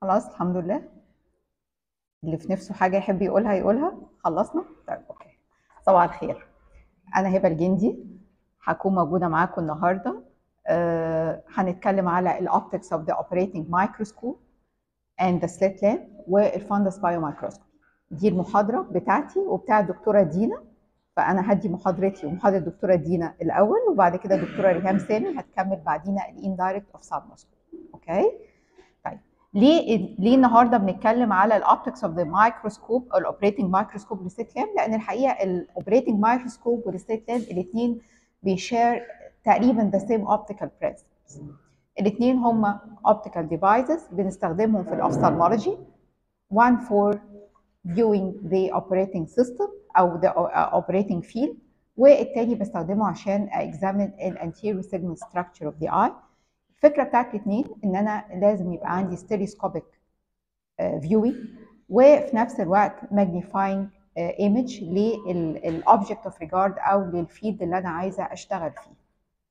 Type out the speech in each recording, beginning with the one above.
خلاص الحمد لله اللي في نفسه حاجة يحب يقولها يقولها خلصنا طيب اوكي صباح الخير انا هبة الجندي هكون موجودة معاكم النهاردة آه هنتكلم على الاوبتكس اوف ذا اوبريتنج مايكروسكوب and the slit lamp والفندس بايو مايكروسكوب دي المحاضرة بتاعتي وبتاع الدكتورة دينا فأنا هدي محاضرتي ومحاضرة الدكتورة دينا الأول وبعد كده الدكتورة ريهام سامي هتكمل بعدينا الاندايركت اوف سبموسكوب اوكي طيب ليه ليه النهارده بنتكلم على الاوبتكس اوف ذا مايكروسكوب او الاوبريتنج مايكروسكوب والستيت لامب لان الحقيقه الاوبريتنج مايكروسكوب والستيت لامب الاثنين بيشير تقريبا ذا سيم اوبتيكال برنسبلز الاثنين هم اوبتيكال ديفايسز بنستخدمهم في الاوفثالمولوجي one for viewing the operating system او the operating field والتاني بستخدمه عشان examine an anterior segment structure of the eye الفكره بتاعت الاثنين ان انا لازم يبقى عندي stereoscopic viewing وفي نفس الوقت magnifying image للاوبجكت اوف ريجارد او للفيلد اللي انا عايزه اشتغل فيه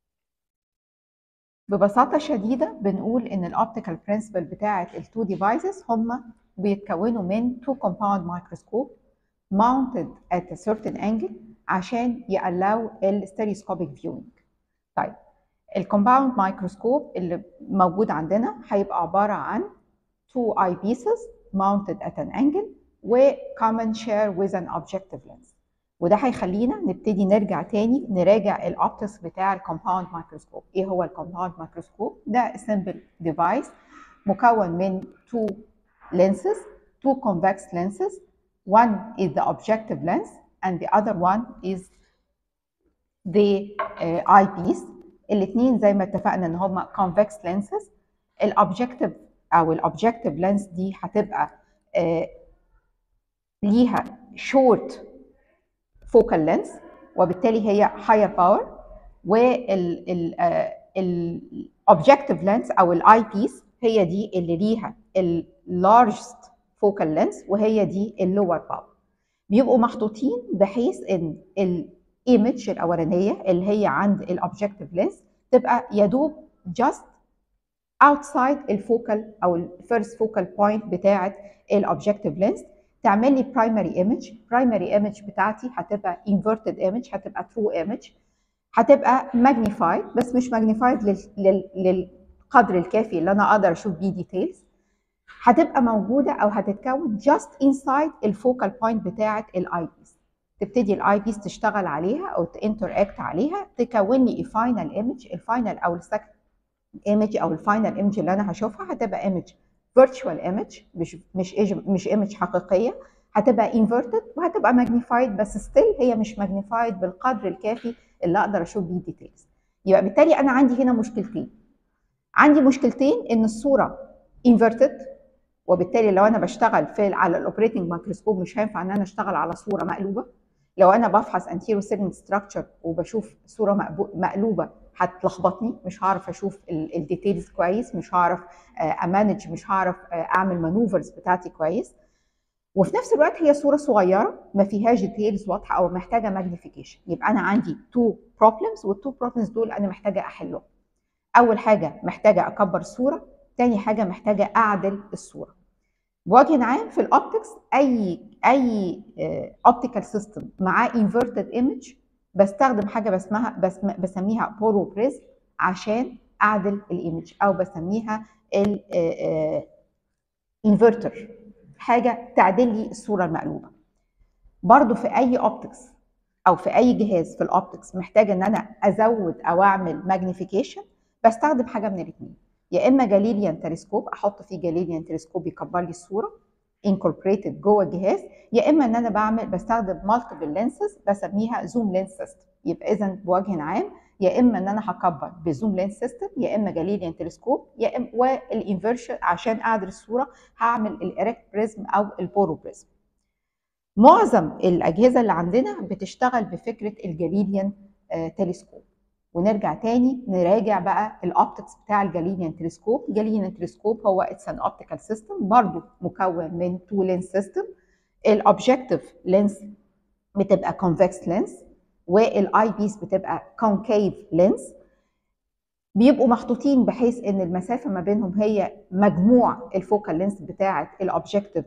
ببساطه شديده بنقول ان الاوبتيكال برنسبل بتاعه التو ديفايسز هم بيتكونوا من تو كومباوند مايكروسكوب mounted at a certain angle عشان يقلوا الستيريوسكوبيك فيوينج طيب الكومباوند مايكروسكوب اللي موجود عندنا هيبقى عباره عن two eyepieces mounted at an angle و common share with an objective lens وده هيخلينا نبتدي نرجع تاني نراجع الاوبتكس بتاع الكومباوند مايكروسكوب ايه هو الكومباوند مايكروسكوب ده simple device مكون من two lenses two convex lenses one is the objective lens and the other one is the uh, eyepiece الاثنين زي ما اتفقنا ان هم convex lenses الاوبجكتيف او الاوبجكتيف لينس دي هتبقى آه ليها short focal length وبالتالي هي higher power والاوبجكتيف لينس او الاي بيس هي دي اللي ليها اللارجست focal length وهي دي اللور باور بيبقوا محطوطين بحيث ان الايمج الاولانيه اللي هي عند الاوبجكتيف لينس تبقى يدوب جاست outside الفوكال او الفيرست فوكال بوينت بتاعه الاوبجكتيف لينس تعمل لي برايمري ايمج برايمري ايمج بتاعتي هتبقى انفرتد ايمج هتبقى ترو ايمج هتبقى ماجنيفايد بس مش ماجنيفايد للقدر الكافي اللي انا اقدر اشوف بيه ديتيلز هتبقى موجوده او هتتكون جاست انسايد الفوكال بوينت بتاعه الاي بيس تبتدي الاي بيس تشتغل عليها او تنتراكت عليها تكون لي فاينل ايمج الفاينل او السكند ايمج او الفاينل ايمج اللي انا هشوفها هتبقى ايمج فيرتشوال ايمج مش مش مش ايمج حقيقيه هتبقى انفرتد وهتبقى ماجنيفايد بس ستيل هي مش ماجنيفايد بالقدر الكافي اللي اقدر اشوف بيه ديتيلز يبقى بالتالي انا عندي هنا مشكلتين عندي مشكلتين ان الصوره انفرتد وبالتالي لو انا بشتغل في على الاوبريتنج مايكروسكوب مش هينفع ان انا اشتغل على صوره مقلوبه لو انا بفحص انتيرو سيجمنت ستراكشر وبشوف صوره مقلوبه هتلخبطني مش هعرف اشوف الديتيلز كويس مش هعرف امانج مش هعرف اعمل مانوفرز بتاعتي كويس وفي نفس الوقت هي صوره صغيره ما فيهاش ديتيلز واضحه او محتاجه ماجنيفيكيشن يبقى انا عندي تو بروبلمز والتو بروبلمز دول انا محتاجه احلهم اول حاجه محتاجه اكبر الصوره تاني حاجه محتاجه اعدل الصوره بوجه عام في الاوبتكس اي اي اوبتيكال سيستم معاه انفرتد ايمج بستخدم حاجه بسمها بس بسميها بورو بريزم عشان اعدل الايمج او بسميها الانفرتر حاجه تعدل لي الصوره المقلوبه برضو في اي اوبتكس او في اي جهاز في الاوبتكس محتاج ان انا ازود او اعمل ماجنيفيكيشن بستخدم حاجه من الاثنين يا اما جاليليان تلسكوب احط فيه جاليليان تلسكوب يكبر لي الصوره انكوربريتد جوه الجهاز يا اما ان انا بعمل بستخدم مالتيبل لينسز بسميها زوم لينس سيستم يبقى اذا بوجه عام يا اما ان انا هكبر بزوم لينس سيستم يا اما جاليليان تلسكوب يا اما والانفرشن عشان اعدل الصوره هعمل الاريكت بريزم او البورو بريزم معظم الاجهزه اللي عندنا بتشتغل بفكره الجاليليان تلسكوب ونرجع تاني نراجع بقى الاوبتكس بتاع الجاليليان تلسكوب الجاليليان تلسكوب هو اتس ان اوبتيكال سيستم برضو مكون من تو لينس سيستم الاوبجكتيف لينس بتبقى كونفكس لينس والاي بيس بتبقى كونكيف لينس بيبقوا محطوطين بحيث ان المسافه ما بينهم هي مجموع الفوكال لينس بتاعه الاوبجكتيف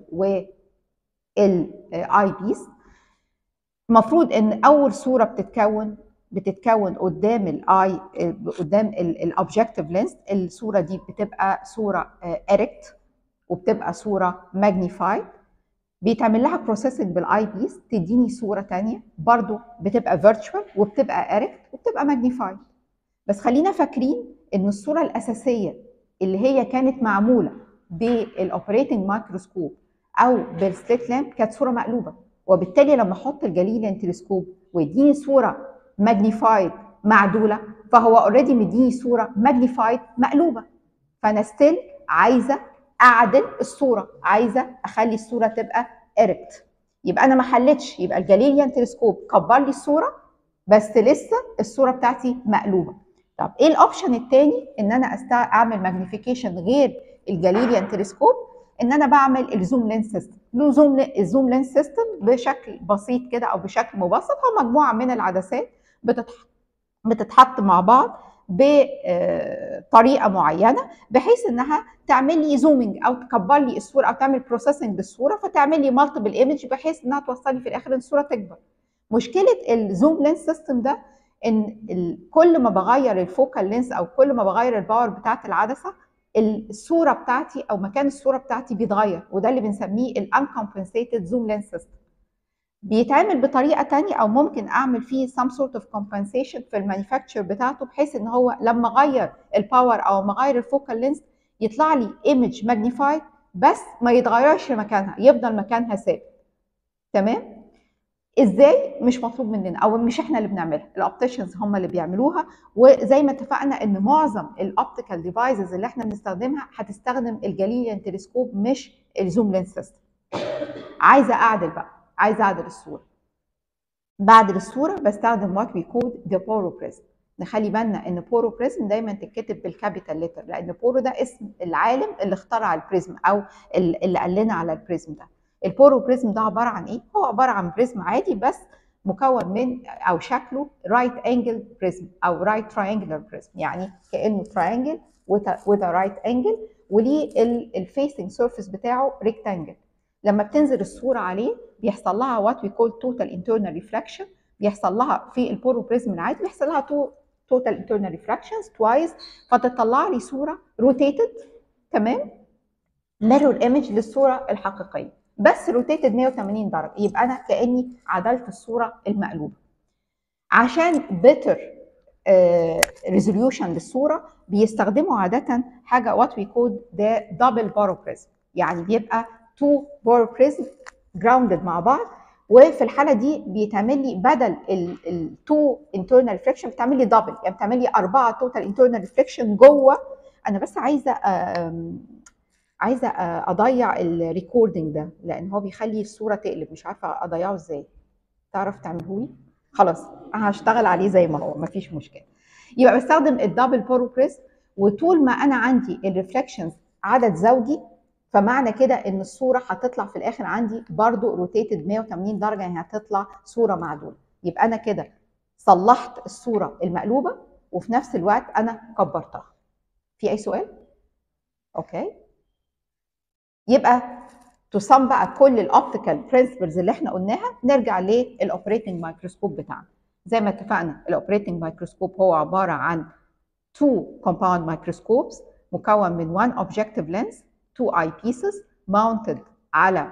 والاي بيس المفروض ان اول صوره بتتكون بتتكون قدام الاي قدام الاوبجكتيف لينس الصوره دي بتبقى صوره اريكت وبتبقى صوره ماجنيفايد بيتعمل لها بروسيسنج بالاي بيس تديني صوره ثانيه برضو بتبقى فيرتشوال وبتبقى اريكت وبتبقى ماجنيفايد بس خلينا فاكرين ان الصوره الاساسيه اللي هي كانت معموله بالاوبريتنج مايكروسكوب او بالسليت لامب كانت صوره مقلوبه وبالتالي لما احط الجليليان تلسكوب ويديني صوره ماجنيفايد معدوله فهو اوريدي مديني صوره ماجنيفايد مقلوبه فانا ستيل عايزه اعدل الصوره عايزه اخلي الصوره تبقى اريكت يبقى انا ما حلتش يبقى الجليليان تلسكوب كبر لي الصوره بس لسه الصوره بتاعتي مقلوبه طب ايه الاوبشن الثاني ان انا أستع... اعمل ماجنيفيكيشن غير الجاليليان تلسكوب ان انا بعمل الزوم لينس سيستم له زوم الزوم لينس سيستم بشكل بسيط كده او بشكل مبسط هو مجموعه من العدسات بتتحط بتتحط مع بعض بطريقه معينه بحيث انها تعمل لي زومنج او تكبر لي الصوره او تعمل بروسيسنج بالصوره فتعمل لي مالتيبل ايمج بحيث انها توصل لي في الاخر ان الصوره تكبر مشكله الزوم لينس سيستم ده ان كل ما بغير الفوكال لينس او كل ما بغير الباور بتاعت العدسه الصوره بتاعتي او مكان الصوره بتاعتي بيتغير وده اللي بنسميه الانكمبنسيتد زوم لينس سيستم بيتعمل بطريقه تانية او ممكن اعمل فيه some sort of compensation في المانيفاكتشر بتاعته بحيث ان هو لما اغير الباور او ما اغير الفوكال لينس يطلع لي ايمج ماجنيفايد بس ما يتغيرش مكانها يفضل مكانها ثابت تمام ازاي مش مطلوب مننا او مش احنا اللي بنعملها الاوبتيشنز هم اللي بيعملوها وزي ما اتفقنا ان معظم الاوبتيكال ديفايسز اللي احنا بنستخدمها هتستخدم الجاليليان تلسكوب مش الزوم لينس سيستم عايزه اعدل بقى عايزه اعدل الصوره بعدل الصوره بستخدم وات وي كود ذا بورو بريزم نخلي بالنا ان بورو بريزم دايما تتكتب بالكابيتال ليتر لان بورو ده اسم العالم اللي اخترع البريزم او اللي قال لنا على البريزم ده البورو بريزم ده عباره عن ايه؟ هو عباره عن بريزم عادي بس مكون من او شكله رايت انجل بريزم او رايت تراينجلر بريزم يعني كانه تراينجل with a right angle وليه الفيسنج سيرفيس بتاعه ريكتانجل لما بتنزل الصوره عليه بيحصل لها وات وي كول توتال انترنال ريفراكشن بيحصل لها في البورو بريزم العادي بيحصل لها تو توتال انترنال ريفراكشنز توايس فتطلع لي صوره روتيتد تمام ميرور ايمج للصوره الحقيقيه بس روتيتد 180 درجه يبقى انا كاني عدلت الصوره المقلوبه عشان بيتر ريزوليوشن للصوره بيستخدموا عاده حاجه وات وي كود ده دبل بارو بريزم يعني بيبقى تو بارو بريزم جراوندد مع بعض وفي الحاله دي بيتعمل لي بدل التو انترنال ريفليكشن بتعمل لي دبل يعني بتعمل لي اربعه توتال انترنال ريفليكشن جوه انا بس عايزه عايزه اضيع الريكوردنج ده لان هو بيخلي الصوره تقلب مش عارفه اضيعه ازاي تعرف تعمله لي خلاص هشتغل عليه زي ما هو مفيش مشكله يبقى بستخدم الدبل بورو بريس وطول ما انا عندي الريفلكشنز عدد زوجي فمعنى كده ان الصوره هتطلع في الاخر عندي برضو روتيتد 180 درجه يعني هتطلع صوره معدوله يبقى انا كده صلحت الصوره المقلوبه وفي نفس الوقت انا كبرتها في اي سؤال اوكي يبقى تصم بقى كل الاوبتيكال برنسبلز اللي احنا قلناها نرجع للاوبريتنج مايكروسكوب بتاعنا زي ما اتفقنا الاوبريتنج مايكروسكوب هو عباره عن تو compound microscopes مكون من one objective lens two eyepieces mounted على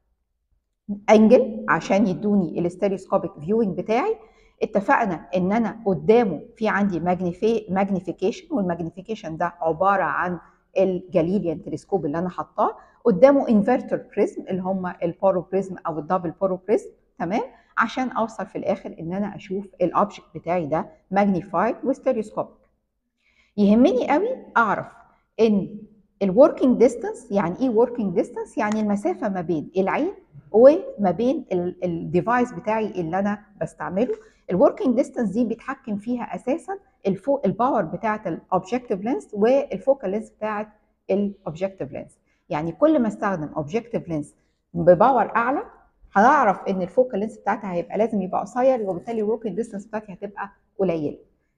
انجل عشان يدوني الاستيريوسكوبيك فيوينج بتاعي اتفقنا ان انا قدامه في عندي ماجنيفيكيشن والماجنيفيكيشن ده عباره عن الجاليليان تلسكوب اللي انا حاطاه قدامه انفرتر بريزم اللي هم البورو بريزم او الدبل بورو بريزم تمام عشان اوصل في الاخر ان انا اشوف الاوبجكت بتاعي ده ماجنيفايد وستيريوسكوبيك يهمني قوي اعرف ان الوركينج ديستانس يعني ايه وركينج ديستانس يعني المسافه ما بين العين وما بين الديفايس بتاعي اللي انا بستعمله الوركينج ديستانس دي بيتحكم فيها اساسا الفوق الباور بتاعه الاوبجكتيف لينس والفوكال لينس بتاعه الاوبجكتيف لينس يعني كل ما استخدم اوبجكتيف لينس بباور اعلى هنعرف ان الفوكال لينس بتاعتها هيبقى لازم يبقى قصير وبالتالي الوركينج ديستانس بتاعتي هتبقى قليله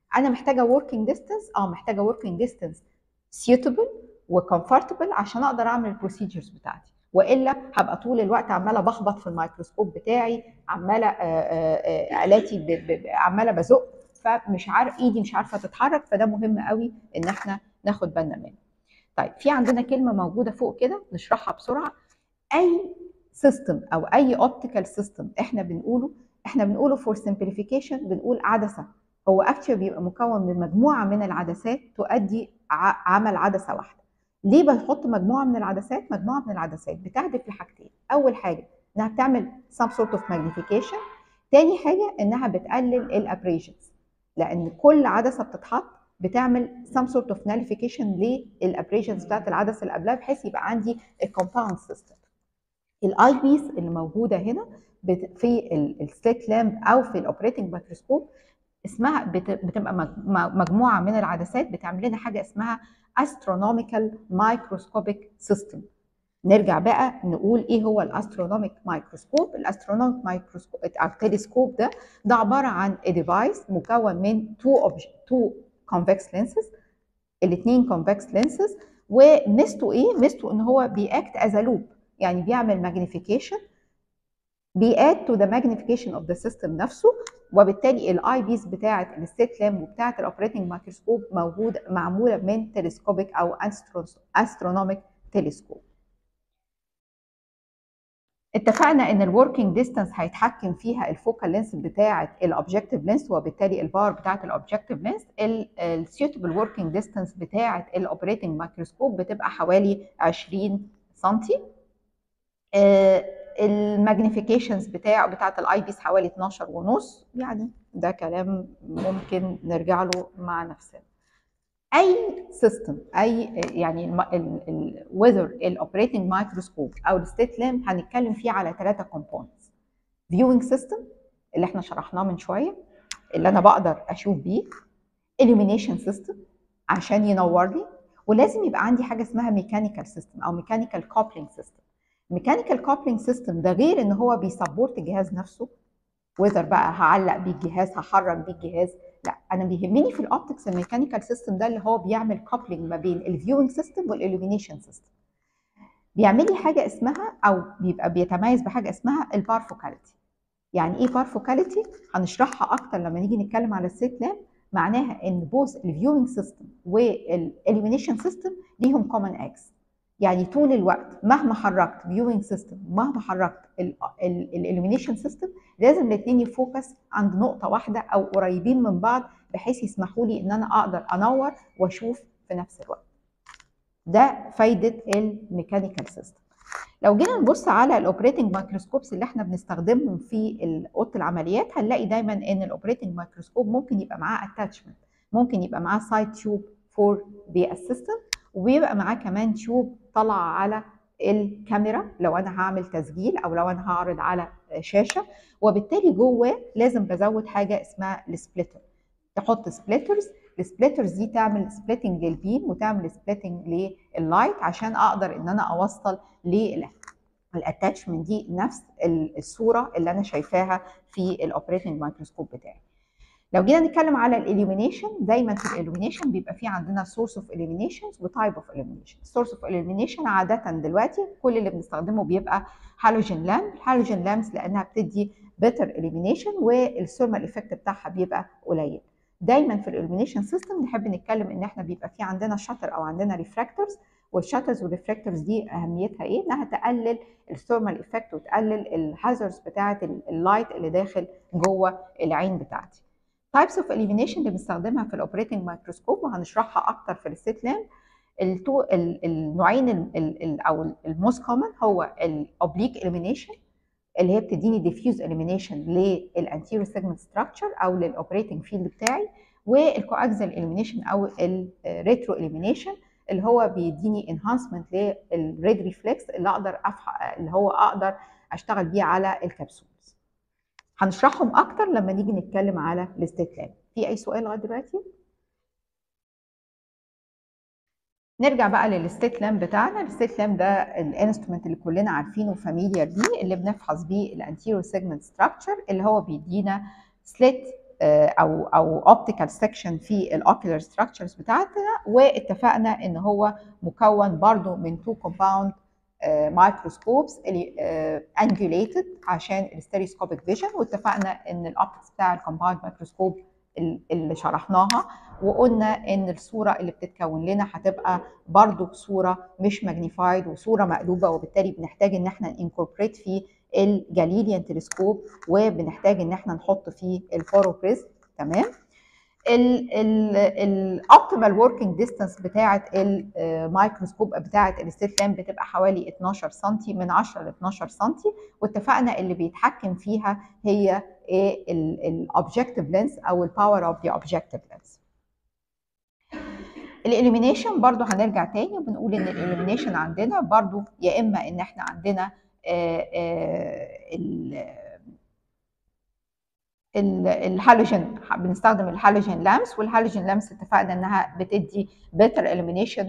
انا محتاجه working distance اه محتاجه working distance suitable وكمفورتبل عشان اقدر اعمل البروسيجرز بتاعتي والا هبقى طول الوقت عماله بخبط في الميكروسكوب بتاعي عماله الاتي عماله بزق فمش عارف ايدي مش عارفه تتحرك فده مهم قوي ان احنا ناخد بالنا منه. طيب في عندنا كلمه موجوده فوق كده نشرحها بسرعه اي سيستم او اي اوبتيكال سيستم احنا بنقوله احنا بنقوله فور سمبليفيكيشن بنقول عدسه هو اكشلي بيبقى مكون من مجموعه من العدسات تؤدي عمل عدسه واحده. ليه بنحط مجموعه من العدسات؟ مجموعه من العدسات بتهدف لحاجتين، اول حاجه انها بتعمل some sort of magnification، تاني حاجه انها بتقلل الابريشنز لان كل عدسه بتتحط بتعمل some sort of nullification للابريشنز بتاعت العدسه اللي قبلها بحيث يبقى عندي الكومباوند سيستم. الاي بيس اللي موجوده هنا في السليت لامب او في الاوبريتنج مايكروسكوب اسمها بتبقى مجموعه من العدسات بتعمل لنا حاجه اسمها astronomical microscopic system نرجع بقى نقول ايه هو الاسترونوميك مايكروسكوب الاسترونوميك مايكروسكوب او التلسكوب ده ده عباره عن ديفايس مكون من تو تو كونفكس لينسز الاثنين كونفكس لينسز وميزته ايه ميزته ان هو بيأكت از لوب يعني بيعمل ماجنيفيكيشن بياد تو ذا ماجنيفيكيشن اوف ذا سيستم نفسه وبالتالي الاي بيس بتاعه الستيت لامب وبتاعه الاوبريتنج مايكروسكوب موجود معموله من تلسكوبيك او استرونوميك تلسكوب اتفقنا ان الوركينج ديستانس هيتحكم فيها الفوكال لينس بتاعه الاوبجكتيف لينس وبالتالي الباور بتاعه الاوبجكتيف لينس السيوتبل وركينج ديستانس بتاعه الاوبريتنج مايكروسكوب بتبقى حوالي 20 سم الماجنيفيكيشنز بتاع بتاعه الاي بيس حوالي 12 ونص يعني ده كلام ممكن نرجع له مع نفسنا اي سيستم اي يعني وذر الاوبريتنج مايكروسكوب او الستيت لامب هنتكلم فيه على ثلاثه كومبوننتس فيوينج سيستم اللي احنا شرحناه من شويه اللي انا بقدر اشوف بيه illumination سيستم عشان ينور لي ولازم يبقى عندي حاجه اسمها ميكانيكال سيستم او ميكانيكال كوبلينج سيستم ميكانيكال كوبلينج سيستم ده غير ان هو بيسبورت الجهاز نفسه وذر بقى هعلق بيه الجهاز هحرك بيه الجهاز لا انا بيهمني في الاوبتكس الميكانيكال سيستم ده اللي هو بيعمل كوبلينج ما بين الفيوينج سيستم والالومينيشن سيستم بيعمل لي حاجه اسمها او بيبقى بيتميز بحاجه اسمها البارفوكاليتي يعني ايه بارفوكاليتي هنشرحها اكتر لما نيجي نتكلم على السيت لاب معناها ان بوث الفيوينج سيستم والالومينيشن سيستم ليهم كومن اكس يعني طول الوقت مهما حركت فيوينج سيستم مهما حركت الالومينيشن سيستم لازم الاثنين يفوكس عند نقطه واحده او قريبين من بعض بحيث يسمحوا لي ان انا اقدر انور واشوف في نفس الوقت ده فايده الميكانيكال سيستم لو جينا نبص على الاوبريتنج مايكروسكوبس اللي احنا بنستخدمهم في اوضه العمليات هنلاقي دايما ان الاوبريتنج مايكروسكوب ممكن يبقى معاه اتاتشمنت ممكن يبقى معاه سايد تيوب فور بي اسيستنت وبيبقى معاه كمان تيوب طالعه على الكاميرا لو انا هعمل تسجيل او لو انا هعرض على شاشه وبالتالي جواه لازم بزود حاجه اسمها السبليتر تحط سبليترز السبليترز دي تعمل سبليتنج للبيم وتعمل سبليتنج لللايت عشان اقدر ان انا اوصل للاتاتشمنت دي نفس الصوره اللي انا شايفاها في الاوبريتنج مايكروسكوب بتاعي لو جينا نتكلم على الاليمينيشن دايما في الاليمينيشن بيبقى في عندنا سورس اوف اليمينيشنز وتايب اوف اليمينيشن السورس اوف اليمينيشن عاده دلوقتي كل اللي بنستخدمه بيبقى هالوجين لامب الهالوجين لامبس لانها بتدي بيتر اليمينيشن والثيرمال افكت بتاعها بيبقى قليل دايما في الاليمينيشن سيستم نحب نتكلم ان احنا بيبقى في عندنا شاتر او عندنا ريفراكتورز والشاترز والريفراكتورز دي اهميتها ايه انها تقلل الثيرمال افكت وتقلل الهازردز بتاعه اللايت اللي داخل جوه العين بتاعتي تايبس اوف اليمينيشن اللي بنستخدمها في الاوبريتنج مايكروسكوب وهنشرحها اكتر في الست لامب التو النوعين ال ال او الموست كومن هو الاوبليك اليمينيشن اللي هي بتديني ديفيوز اليمينيشن للانتيريور سيجمنت ستراكشر او للاوبريتنج فيلد بتاعي والكواكزال اليمينيشن او الريترو اليمينيشن اللي هو بيديني انهانسمنت للريد ريفلكس اللي اقدر أفح... اللي هو اقدر اشتغل بيه على الكبسولز هنشرحهم اكتر لما نيجي نتكلم على الستيت لاب في اي سؤال لغايه دلوقتي نرجع بقى للستيت لام بتاعنا الستيت لام ده الانسترومنت اللي كلنا عارفينه وفاميليار بيه اللي بنفحص بيه الانتيريور سيجمنت ستراكشر اللي هو بيدينا سليت او او اوبتيكال سكشن في الاوكيولار ستراكشرز بتاعتنا واتفقنا ان هو مكون برضو من تو كومباوند مايكروسكوبس انجوليتد عشان الستيريوسكوبيك فيجن واتفقنا ان الاوبتكس بتاع الكومباوند مايكروسكوب اللي شرحناها وقلنا ان الصوره اللي بتتكون لنا هتبقى برضو صوره مش ماجنيفايد وصوره مقلوبه وبالتالي بنحتاج ان احنا انكوربريت في الجاليليان تلسكوب وبنحتاج ان احنا نحط فيه الفوروبريز تمام الاوبتيمال وركينج ديستانس بتاعه الميكروسكوب بتاعه الستيت لامب بتبقى حوالي 12 سم من 10 ل 12 سم واتفقنا اللي بيتحكم فيها هي الاوبجكتيف لينس او الباور اوف ذا اوبجكتيف لينس الاليمينيشن برضو هنرجع تاني وبنقول ان الاليمينيشن عندنا برضو يا اما ان احنا عندنا الهالوجين بنستخدم الهالوجين لامس والهالوجين لامس اتفقنا انها بتدي بيتر اليمينيشن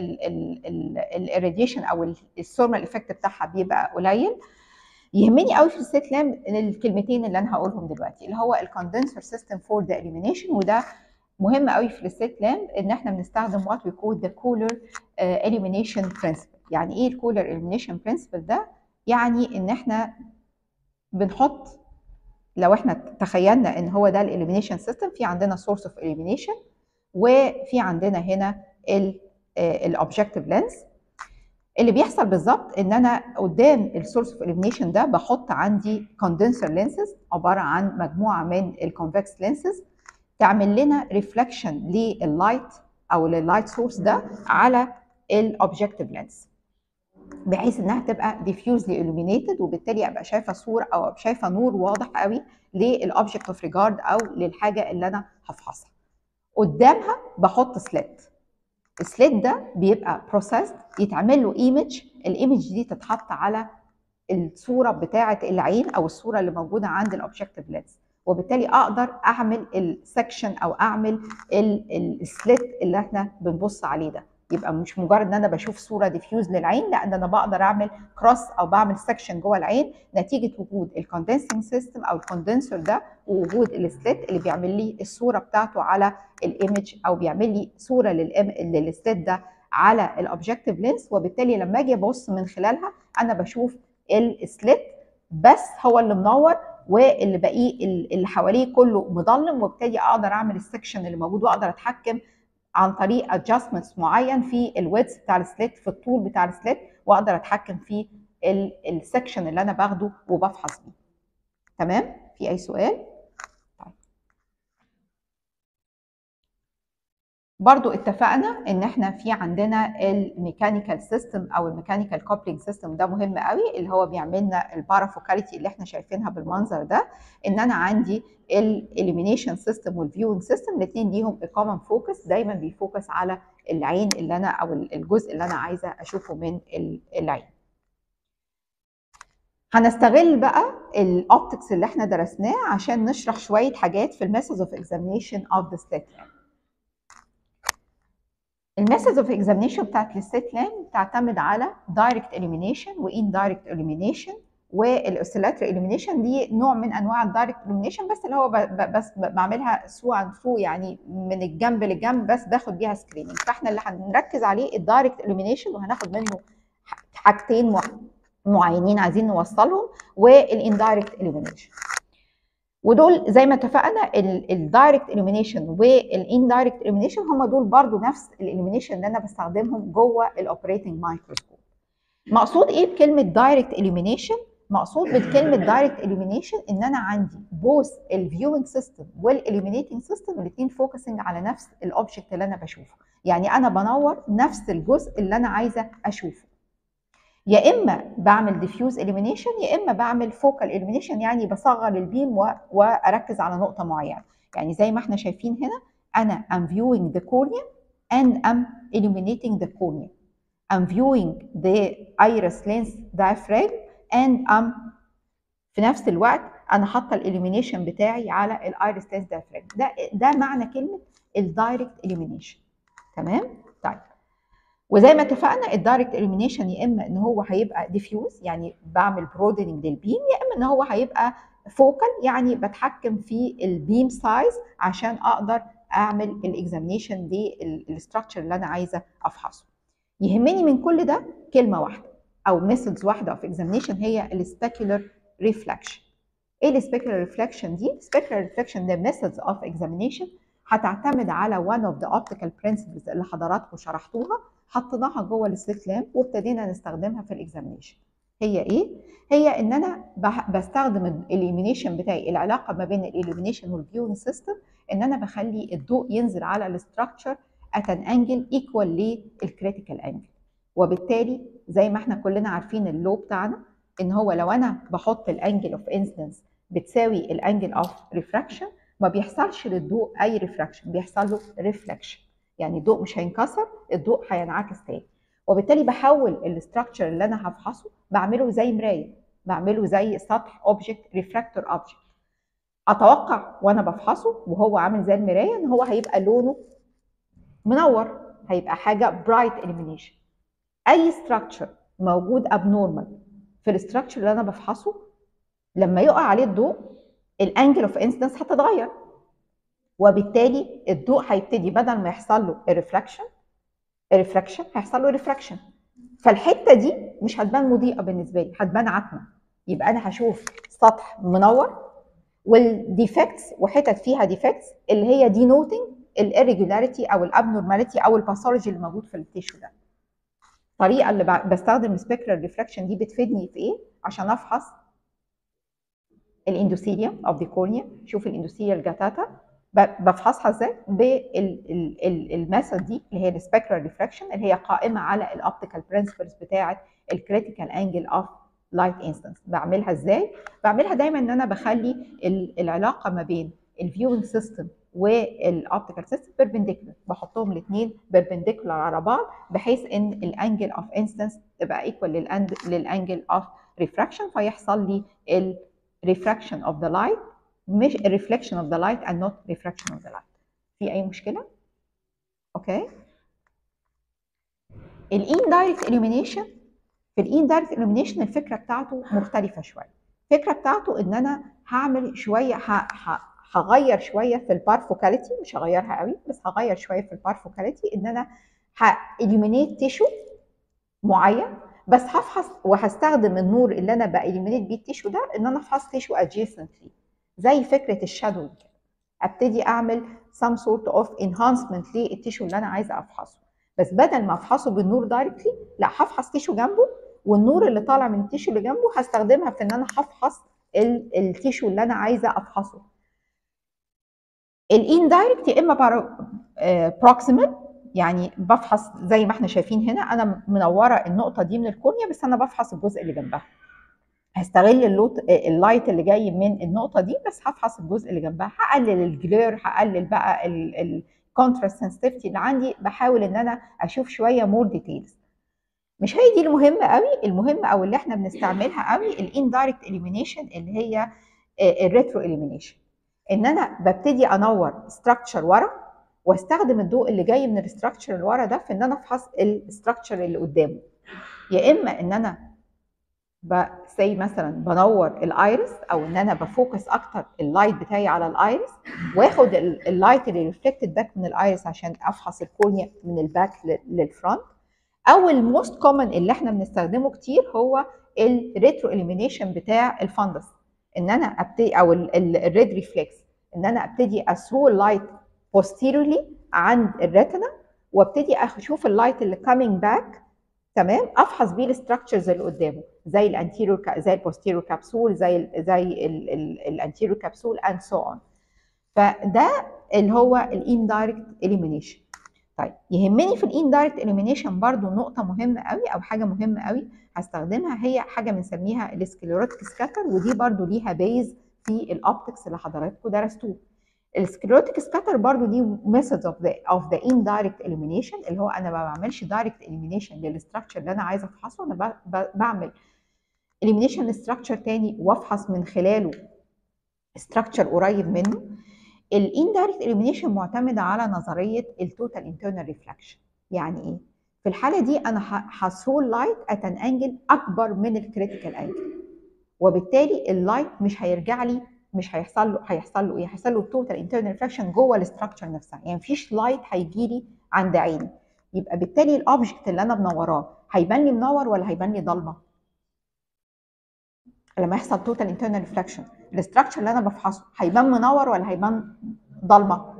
والاريديشن او الثيرمال افكت بتاعها بيبقى قليل يهمني قوي في الست لام الكلمتين اللي انا هقولهم دلوقتي اللي هو الكوندنسر سيستم فور ذا اليمينيشن وده مهم قوي في الست لامب ان احنا بنستخدم وات وي كول ذا كولر اليمينيشن برنسبل يعني ايه الكولر اليمينيشن برنسبل ده يعني ان احنا بنحط لو احنا تخيلنا ان هو ده الاليمينيشن سيستم في عندنا سورس اوف اليمينيشن وفي عندنا هنا الاوبجكتيف لينس اللي بيحصل بالظبط ان انا قدام السورس اوف اليمينيشن ده بحط عندي كوندنسر لينسز عباره عن مجموعه من الكونفكس لينسز تعمل لنا ريفلكشن لللايت او لللايت سورس ده على الاوبجكتيف لينس بحيث انها تبقى ديفيوزلي illuminated وبالتالي ابقى شايفه صوره او ابقى شايفه نور واضح قوي للاوبجكت اوف ريجارد او للحاجه اللي انا هفحصها قدامها بحط سليت السليت ده بيبقى بروسيس يتعمل له ايمج الايمج دي تتحط على الصوره بتاعه العين او الصوره اللي موجوده عند الاوبجكتيف لينس وبالتالي اقدر اعمل السكشن او اعمل السليت اللي احنا بنبص عليه ده يبقى مش مجرد ان انا بشوف صوره ديفيوز للعين لا ان انا بقدر اعمل كروس او بعمل سكشن جوه العين نتيجه وجود الكوندنسنج سيستم او الكوندنسر ده ووجود السليت اللي بيعمل لي الصوره بتاعته على الايمج او بيعمل لي صوره للسليت ده على الاوبجكتيف لينس وبالتالي لما اجي ابص من خلالها انا بشوف السليت بس هو اللي منور واللي باقيه اللي حواليه كله مظلم وبالتالي اقدر اعمل السكشن اللي موجود واقدر اتحكم عن طريق ادجستمنتس معين في الويدث بتاع السليت في الطول بتاع السليت واقدر اتحكم في السكشن اللي انا باخده وبفحص بيه تمام في اي سؤال طيب. برضو اتفقنا ان احنا في عندنا الميكانيكال سيستم او الميكانيكال كوبلينج سيستم ده مهم قوي اللي هو بيعمل لنا البارافوكاليتي اللي احنا شايفينها بالمنظر ده ان انا عندي الاليمينيشن سيستم والفيوينج سيستم الاثنين ليهم كومن فوكس دايما بيفوكس على العين اللي انا او الجزء اللي انا عايزه اشوفه من العين هنستغل بقى الاوبتكس اللي احنا درسناه عشان نشرح شويه حاجات في الميثودز اوف اكزامينيشن اوف ذا سليت لامب الميثودز اوف اكزامينيشن بتاعت السليت لامب بتعتمد على دايركت اليمينيشن وان دايركت اليمينيشن والاوسيلاتري اليمينيشن دي نوع من انواع الدايركت اليمينيشن بس اللي هو بس بعملها ثرو عن ثرو يعني من الجنب للجنب بس باخد بيها سكريننج فاحنا اللي هنركز عليه الدايركت اليمينيشن وهناخد منه حاجتين معينين عايزين نوصلهم والاندايركت اليمينيشن ودول زي ما اتفقنا الدايركت اليمينيشن والاندايركت اليمينيشن هم دول برضو نفس الاليمينيشن اللي انا بستخدمهم جوه الاوبريتنج مايكروسكوب مقصود ايه بكلمه دايركت اليمينيشن مقصود بكلمه دايركت اليمينيشن ان انا عندي بوث الفيوينج سيستم والاليمينيتنج سيستم الاثنين فوكسنج على نفس الاوبجكت اللي انا بشوفه يعني انا بنور نفس الجزء اللي انا عايزه اشوفه يا اما بعمل ديفيوز اليمينيشن يا اما بعمل فوكال اليمينيشن يعني بصغر البيم واركز على نقطه معينه يعني زي ما احنا شايفين هنا انا am viewing the cornea and am illuminating the cornea I'm viewing the iris lens diaphragm and I'm في نفس الوقت انا حاطه الاليمينيشن بتاعي على الايرس لينس diaphragm ده ده معنى كلمه الدايركت اليمينيشن تمام طيب وزي ما اتفقنا الدايركت اليمينيشن يا اما ان هو هيبقى ديفيوز يعني بعمل برودننج للبيم يا اما ان هو هيبقى فوكال يعني بتحكم في البيم سايز عشان اقدر اعمل الاكزامينيشن للستراكشر اللي انا عايزه افحصه يهمني من كل ده كلمه واحده او ميثودز واحده اوف اكزامينيشن هي السبيكولار ريفلكشن ايه السبيكولار ريفلكشن دي سبيكولار ريفلكشن ده ميثودز اوف اكزامينيشن هتعتمد على one of the optical principles اللي حضراتكم شرحتوها حطيناها جوه السليت لامب وابتدينا نستخدمها في الاكزامينيشن هي ايه هي ان انا بستخدم الاليمينيشن بتاعي العلاقه ما بين الاليمينيشن والفيوينج سيستم ان انا بخلي الضوء ينزل على الاستراكشر ات ان انجل ايكوال للكريتيكال انجل وبالتالي زي ما احنا كلنا عارفين اللو بتاعنا ان هو لو انا بحط الانجل اوف انسيدنس بتساوي الانجل اوف ريفراكشن ما بيحصلش للضوء اي ريفراكشن بيحصل له ريفلكشن يعني الضوء مش هينكسر الضوء هينعكس تاني وبالتالي بحول الاستراكشر اللي انا هفحصه بعمله زي مرايه بعمله زي سطح اوبجكت ريفراكتور اوبجكت اتوقع وانا بفحصه وهو عامل زي المرايه ان هو هيبقى لونه منور هيبقى حاجه برايت illumination اي ستراكشر موجود ابنورمال في الاستراكشر اللي انا بفحصه لما يقع عليه الضوء الانجل اوف انسيدنس هتتغير وبالتالي الضوء هيبتدي بدل ما يحصل له ريفراكشن ريفراكشن هيحصل له ريفراكشن فالحته دي مش هتبان مضيئه بالنسبه لي هتبان عتمه يبقى انا هشوف سطح منور والديفكتس وحتت فيها ديفكتس اللي هي دي نوتنج الاريجولاريتي او الابنورماليتي او الباثولوجي اللي موجود في التيشو ده الطريقه اللي بستخدم سبيكرال ريفراكشن دي بتفيدني في ايه عشان افحص الاندوثيليوم اوف ذا كورنيا شوف الاندوثيليال جاتاتا بفحصها ازاي بالميثود دي اللي هي السبيكرال ريفراكشن اللي هي قائمه على الاوبتيكال برنسبلز بتاعه الكريتيكال انجل اوف لايت انستنس بعملها ازاي بعملها دايما ان انا بخلي العلاقه ما بين الفيوينج سيستم والاوبتيكال سيستم بيربنديكولار بحطهم الاثنين بيربنديكولار على بعض بحيث ان الانجل اوف انستنس تبقى ايكوال للانجل اوف ريفراكشن فيحصل لي الريفراكشن اوف ذا لايت مش reflection of the light and not refraction of the light في اي مشكله اوكي الاندايركت illumination في الاندايركت illumination الفكره بتاعته مختلفه شويه الفكره بتاعته ان انا هعمل شويه هغير شويه في البارفوكاليتي مش هغيرها قوي بس هغير شويه في البارفوكاليتي ان انا هإليمينيت تيشو معين بس هفحص وهستخدم النور اللي انا بإليمينيت بيه التيشو ده ان انا افحص تيشو adjacently زي فكره الشادو ابتدي اعمل some sort of enhancement للتيشو اللي انا عايزه افحصه بس بدل ما افحصه بالنور دايركتلي لا هفحص تيشو جنبه والنور اللي طالع من التيشو اللي جنبه هستخدمها في ان انا هفحص التيشو اللي انا عايزه افحصه الاندايركت يا اما بروكسيمال يعني بفحص زي ما احنا شايفين هنا انا منوره النقطه دي من الكورنيا بس انا بفحص الجزء اللي جنبها هستغل اللوت اللايت اللي جاي من النقطه دي بس هفحص الجزء اللي جنبها هقلل الجلير هقلل بقى الكونتراست سنسيتيفيتي اللي عندي بحاول ان انا اشوف شويه مور ديتيلز مش هي دي المهمه قوي المهم او اللي احنا بنستعملها قوي الاندايركت اليمينيشن اللي هي الريترو اليمينيشن ان انا ببتدي انور ستراكشر ورا واستخدم الضوء اللي جاي من الستراكشر اللي ورا ده في ان انا افحص الستراكشر اللي قدامه يا اما ان انا سي مثلا بنور الايرس او ان انا بفوكس اكتر اللايت بتاعي على الايرس واخد اللايت اللي ريفلكتد باك من الايرس عشان افحص الكورنيا من الباك للفرونت او الموست كومن اللي احنا بنستخدمه كتير هو الريترو اليمينيشن بتاع الفندس ان انا ابتدي او الريد ريفلكس ان انا ابتدي اثرو اللايت posteriorly عند الريتنا وابتدي اشوف اللايت اللي coming باك تمام افحص بيه الستراكشرز اللي قدامه زي الانتيريور زي البوستيريور كابسول زي ال زي الانتيريور كابسول اند سو اون فده اللي هو الاندايركت اليمينيشن طيب يهمني في الاندايركت اليمينيشن برضو نقطه مهمه قوي او حاجه مهمه قوي هستخدمها هي حاجه بنسميها السكليروتيك سكاتر ودي برضو ليها بيز في الاوبتكس اللي حضراتكم درستوه السكليروتيك سكاتر برضو دي ميثودز اوف ذا اوف ذا اندايركت اليمينيشن اللي هو انا ما بعملش دايركت اليمينيشن للستراكشر اللي انا عايزه افحصه انا بعمل اليمينيشن لستراكشر تاني وافحص من خلاله ستراكشر قريب منه الاندايركت اليمينيشن معتمده على نظريه التوتال انترنال ريفلكشن يعني ايه في الحاله دي انا هثرو اللايت ات ان انجل اكبر من الكريتيكال انجل وبالتالي اللايت مش هيرجع لي مش هيحصل له هيحصل له ايه؟ هيحصل له توتال انترنال ريفراكشن جوه الاستراكشر نفسها يعني مفيش لايت هيجي لي عند عيني يبقى بالتالي الاوبجكت اللي انا منوراه هيبان لي منور ولا هيبان لي ضلمه؟ لما يحصل توتال انترنال ريفراكشن الاستراكشر اللي انا بفحصه هيبان منور ولا هيبان ضلمه؟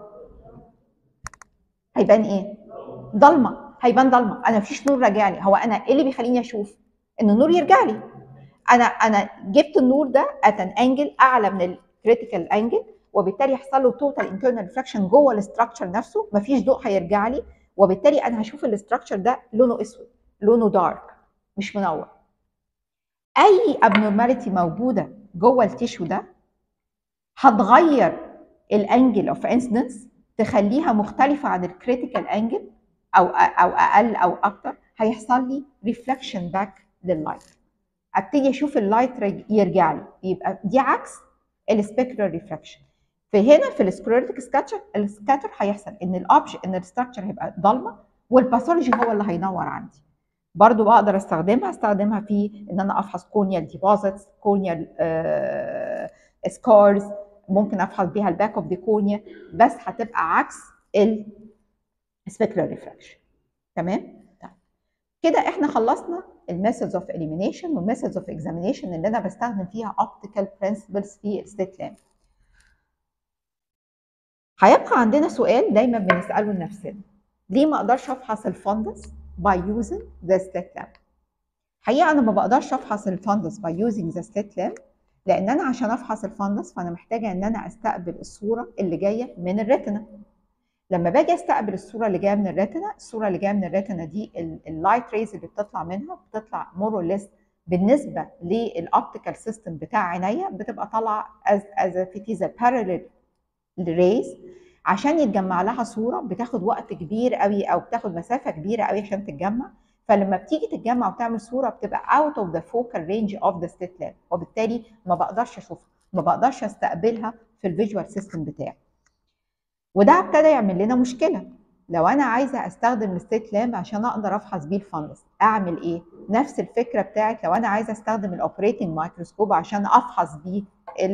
هيبان ايه؟ ضلمه هيبان ضلمه انا مفيش نور راجع لي هو انا ايه اللي بيخليني اشوف؟ ان النور يرجع لي انا انا جبت النور ده ات ان انجل اعلى من الكريتيكال انجل وبالتالي يحصل له توتال انترنال ريفراكشن جوه الاستراكشر نفسه مفيش ضوء هيرجع لي وبالتالي انا هشوف الاستراكشر ده لونه اسود لونه دارك مش منور اي ابنورماليتي موجوده جوه التيشو ده هتغير الانجل اوف انسيدنس تخليها مختلفه عن الكريتيكال انجل او او اقل او اكتر هيحصل لي ريفلكشن باك لللايت ابتدي اشوف اللايت يرجع لي يبقى دي عكس السبيكولار ريفراكشن فهنا في السكليرتيك سكاتشر السكاتر هيحصل ان الاوبج ان الستراكشر هيبقى ضلمه والباثولوجي هو اللي هينور عندي برضو بقدر استخدمها استخدمها في ان انا افحص كونيال ديبوزيتس كونيال سكارز ممكن افحص بيها الباك اوف ذا كونيا بس هتبقى عكس السبيكولار ريفراكشن تمام كده احنا خلصنا الميثودز اوف اليمينيشن والميثودز اوف اكزامينيشن اللي انا بستخدم فيها اوبتيكال برنسبلز في الستيت لامب هيبقى عندنا سؤال دايما بنساله لنفسنا ليه ما اقدرش افحص الفندس by using the slit lamp حقيقه انا ما بقدرش افحص الفندس by using the slit lamp لان انا عشان افحص الفندس فانا محتاجه ان انا استقبل الصوره اللي جايه من الريتنا لما باجي استقبل الصوره اللي جايه من الريتنا الصوره اللي جايه من الريتنا دي اللايت ريز اللي بتطلع منها بتطلع مور ليس بالنسبه للاوبتيكال سيستم بتاع عينيا بتبقى طالعه از از ات از بارallel ريز عشان يتجمع لها صوره بتاخد وقت كبير قوي او بتاخد مسافه كبيره قوي عشان تتجمع فلما بتيجي تتجمع وتعمل صوره بتبقى out of the focal range of the slit lamp وبالتالي ما بقدرش اشوفها ما بقدرش استقبلها في الفيجوال سيستم بتاعي وده ابتدى يعمل لنا مشكله لو انا عايزه استخدم الستيت لامب عشان اقدر افحص بيه الفندس اعمل ايه نفس الفكره بتاعت لو انا عايزه استخدم الاوبريتنج مايكروسكوب عشان افحص بيه